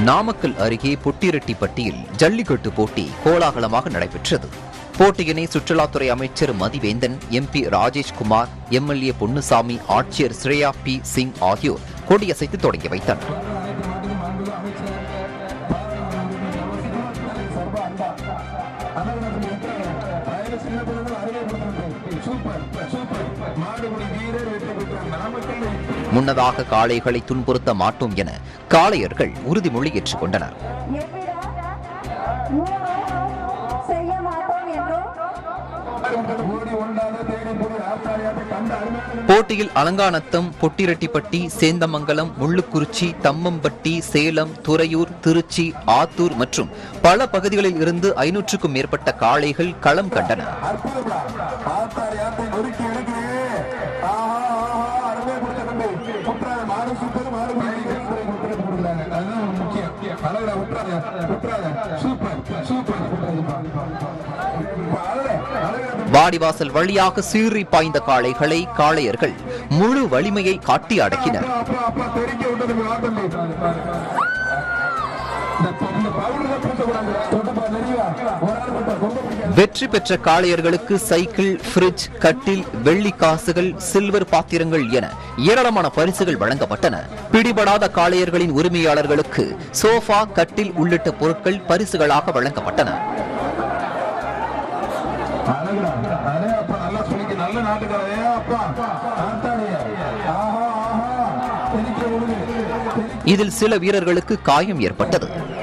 நாமக்கல் அருகே பொட்டிரெட்டிப்பட்டியில் ஜல்லிக்கட்டு போட்டி கோலாகலமாக நடைபெற்றது போட்டியினை சுற்றுலாத்துறை அமைச்சர் மதிவேந்தன் எம்பி ராஜேஷ்குமார் எம்எல்ஏ பொன்னுசாமி ஆட்சியர் ஸ்ரேயா பி சிங் ஆகியோர் கொடியசைத்து தொடங்கி வைத்தனர் முன்னதாக காளைகளை துன்புறுத்த மாட்டோம் என காளையர்கள் உறுதிமொழி ஏற்றுக்கொண்டனர் செய்ய மாட்டோம் என்றும் போட்டியில் அலங்காநத்தம் பொட்டிரெட்டிப்பட்டி சேந்தமங்கலம் முள்ளுக்குறிச்சி தம்மம்பட்டி சேலம் துறையூர் திருச்சி ஆத்தூர் மற்றும் பல பகுதிகளில் இருந்து ஐநூற்றுக்கும் மேற்பட்ட காளைகள் களம் கண்டன வாடிவாசல் வழியாக சீறி பாய்ந்த காளைகளை காளையர்கள் முழு வலிமையை காட்டி அடக்கினர் வெற்றி பெற்ற காளையர்களுக்கு சைக்கிள் ஃப்ரிட்ஜ் கட்டில் வெள்ளி காசுகள் சில்வர் பாத்திரங்கள் என ஏராளமான பரிசுகள் வழங்கப்பட்டன பிடிபடாத காளையர்களின் உரிமையாளர்களுக்கு சோஃபா கட்டில் உள்ளிட்ட பொருட்கள் பரிசுகளாக வழங்கப்பட்டன நல்ல நாட்டுக்காரே அப்பா ஆத்தாடியா ஆஹா ஆஹா தெரிக்க விடுங்க இதில் சில வீரர்களுக்கு காயம் ஏற்பட்டது